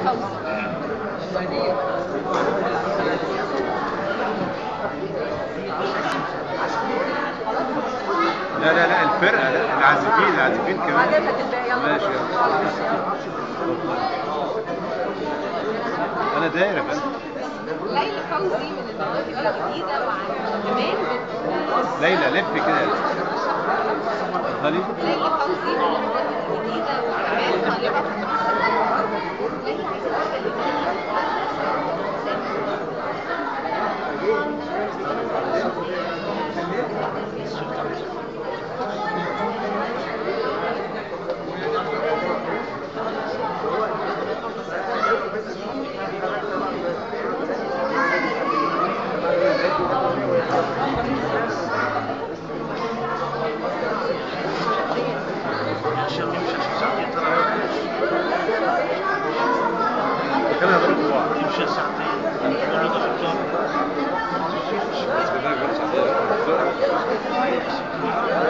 فوزي لا لا لا الفرقة لا العازفين العازفين كمان بعدين هتبقى يلا ماشي انا داير يا فندم ليلى فوزي من المواهب الجديدة وكمان بت... ليلى لف كده اتفضلي ليلى فوزي من المواهب الجديدة وكمان طالبة في المعهد. ليلى عايزة تتكلم كان هضربوا بعض يمشي ساعتين يقعد في الكاميرا بس بالله يا جماعة،